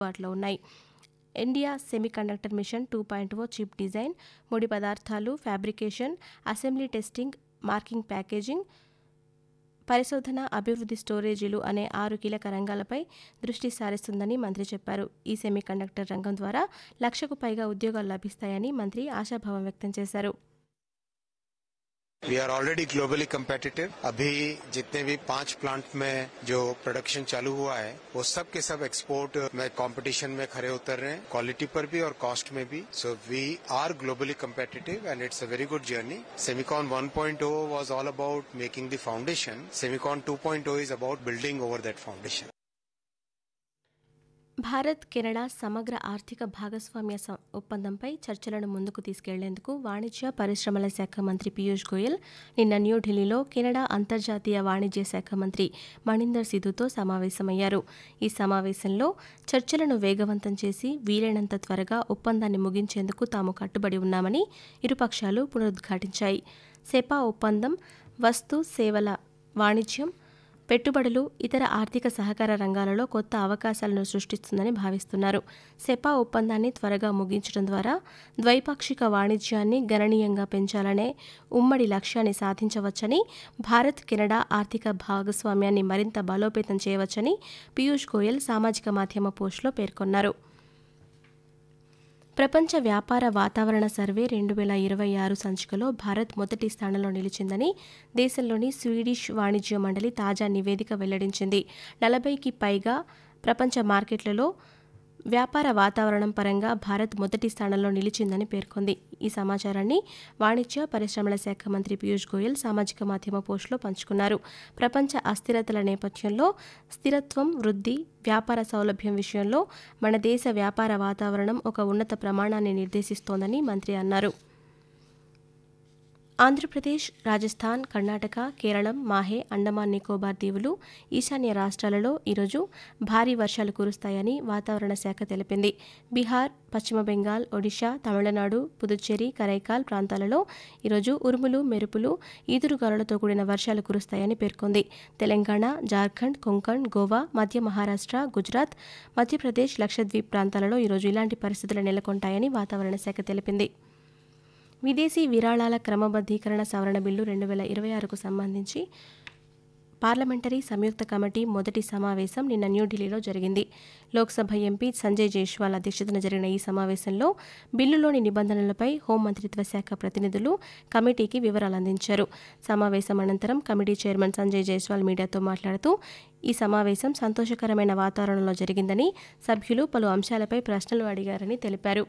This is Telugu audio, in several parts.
అందుబాటులో ఉన్నాయి India semiconductor mission two point O chip design ముడి పదార్థాలు fabrication assembly testing marking packaging పరిశోధన అభివృద్ధి స్టోరేజీలు అనే ఆరు కీలక రంగాలపై దృష్టి సారిస్తుందని మంత్రి చెప్పారు ఈ సెమీకండక్టర్ రంగం ద్వారా లక్షకు పైగా ఉద్యోగాలు లభిస్తాయని మంత్రి ఆశాభావం వ్యక్తం చేశారు we are already globally competitive अभी जितने भी पांच प्लांट में जो प्रोडक्शन चालू हुआ है वो सब के सब एक्सपोर्ट में कंपटीशन में खड़े उतर रहे हैं क्वालिटी पर भी और कॉस्ट में भी so we are globally competitive and it's a very good journey semicon 1.0 was all about making the foundation semicon 2.0 is about building over that foundation Bharat Canada సమగ్ర ఆర్థిక భాగస్వామ్య సం- ఒప్పందంపై చర్చలను ముందుకు తీసుకెళ్లేందుకు వాణిజ్య పరిశ్రమల శాఖ మంత్రి పీయూష్ గోయల్ నిన్న న్యూఢిల్లీలో కెనడా అంతర్జాతీయ వాణిజ్య శాఖ మంత్రి మణీందర్ సిధుతో సమావేశమయ్యారు ఈ సమావేశంలో చర్చలను వేగవంతం చేసి వీలైనంత త్వరగా ఒప్పందాన్ని ముగించేందుకు తాము కట్టుబడి ఉన్నామని ఇరుపక్షాలు పునరుద్ఘాటించాయి సెపా ఒప్పందం వస్తు సేవల వాణిజ్యం పెట్టుబడులు ఇతర ఆర్థిక సహకార రంగాలలో కొత్త అవకాశాలను సృష్టిస్తుందని భావిస్తున్నారు సెపా ఒప్పందాన్ని త్వరగా ముగించడం ద్వారా ద్వైపాక్షిక వాణిజ్యాన్ని గణనీయంగా పెంచాలనే ఉమ్మడి లక్ష్యాన్ని సాధించవచ్చని భారత్ కెనడా ఆర్థిక భాగస్వామ్యాన్ని మరింత బలోపేతం చేయవచ్చని పీయూష్ గోయల్ సామాజిక మాధ్యమ పోస్టులో పేర్కొన్నారు ప్రపంచ వ్యాపార వాతావరణ సర్వే రెండు వేల ఇరవై ఆరు సంచికలో భారత్ మొదటి స్థానంలో నిలిచిందని దేశంలోని స్వీడిష్ వాణిజ్య మండలి తాజా నివేదిక వెల్లడించింది నలభైకి పైగా ప్రపంచ మార్కెట్లలో వ్యాపార వాతావరణం పరంగా భారత్ మొదటి స్థానంలో నిలిచిందని పేర్కొంది ఈ సమాచారాన్ని వాణిజ్య పరిశ్రమల శాఖ మంత్రి పీయూష్ గోయల్ సామాజిక మాధ్యమ పోస్టులో పంచుకున్నారు ప్రపంచ అస్థిరతల నేపథ్యంలో స్థిరత్వం వృద్ధి వ్యాపార సౌలభ్యం విషయంలో మన దేశ వ్యాపార వాతావరణం ఒక ఉన్నత ప్రమాణాన్ని నిర్దేశిస్తోందని మంత్రి అన్నారు ఆంధ్రప్రదేశ్ రాజస్థాన్ కర్ణాటక కేరళం మాహే అండమాన్ నికోబార్ దీవులు ఈశాన్య రాష్ట్రాలలో ఈరోజు భారీ వర్షాలు కురుస్తాయని వాతావరణ శాఖ తెలిపింది బీహార్ పశ్చిమ బెంగాల్ ఒడిషా తమిళనాడు పుదుచ్చేరి కరైకాల్ ప్రాంతాలలో ఈరోజు ఉరుములు మెరుపులు ఈదురుగాలులతో కూడిన వర్షాలు కురుస్తాయని పేర్కొంది తెలంగాణ జార్ఖండ్ కొంకణ్ గోవా మధ్య మహారాష్ట్ర గుజరాత్ మధ్యప్రదేశ్ లక్షద్వీప్ ప్రాంతాలలో ఈరోజు ఇలాంటి పరిస్థితులు నెలకొంటాయని వాతావరణ శాఖ తెలిపింది విదేశీ విరాళాల క్రమబద్ధీకరణ సవరణ బిల్లు రెండు వేల ఇరవై ఆరుకు సంబంధించి పార్లమెంటరీ సంయుక్త కమిటీ మొదటి సమావేశం నిన్న న్యూఢిల్లీలో జరిగింది లోక్సభ ఎంపీ సంజయ్ జైష్వాల్ అధ్యక్షతన జరిగిన ఈ సమావేశంలో బిల్లులోని నిబంధనలపై హోంమంత్రిత్వ శాఖ ప్రతినిధులు కమిటీకి వివరాలు అందించారు సమావేశం అనంతరం కమిటీ చైర్మన్ సంజయ్ జైస్వాల్ మీడియాతో మాట్లాడుతూ ఈ సమావేశం సంతోషకరమైన వాతావరణంలో జరిగిందని సభ్యులు పలు అంశాలపై ప్రశ్నలు అడిగారని తెలిపారు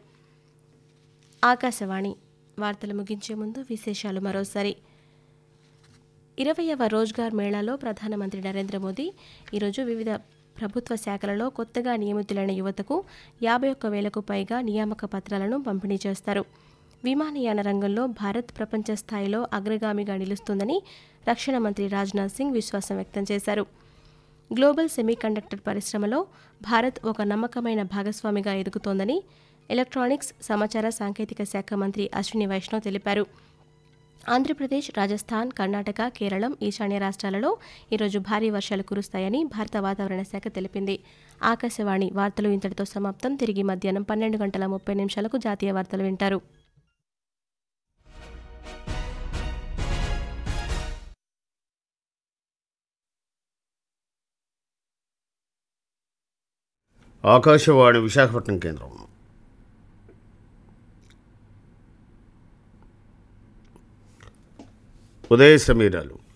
ఆకాశవాణి వార్తలు ముగించే ముందు విశేషాలు మరోసారి ఇరవయవ రోజ్గార్ మేళాలో ప్రధానమంత్రి నరేంద్ర మోదీ ఈరోజు వివిధ ప్రభుత్వ శాఖలలో కొత్తగా నియమితులైన యువతకు యాభై ఒక్క వేలకు పైగా నియామక పత్రాలను పంపిణీ చేస్తారు విమానయాన రంగంలో భారత్ ప్రపంచ స్థాయిలో అగ్రగామిగా నిలుస్తుందని రక్షణ మంత్రి రాజ్నాథ్ సింగ్ విశ్వాసం వ్యక్తం చేశారు గ్లోబల్ సెమీకండక్టర్ పరిశ్రమలో భారత్ ఒక నమ్మకమైన భాగస్వామిగా ఎదుగుతోందని ఎలక్ట్రానిక్స్ సమాచార సాంకేతిక శాఖ మంత్రి అశ్విని వైష్ణవ్ తెలిపారు ఆంధ్రప్రదేశ్ రాజస్థాన్ కర్ణాటక కేరళం ఈశాన్య రాష్ట్రాలలో ఈరోజు భారీ వర్షాలు కురుస్తాయని భారత వాతావరణ శాఖ తెలిపింది ఆకాశవాణి వార్తలు ఇంతటితో సమాప్తం తిరిగి మధ్యాహ్నం పన్నెండు గంటల ముప్పై నిమిషాలకు జాతీయ వార్తలు వింటారు ఆకాశవాణి విశాఖపట్నం కేంద్రం ఉదయ సమీరాలు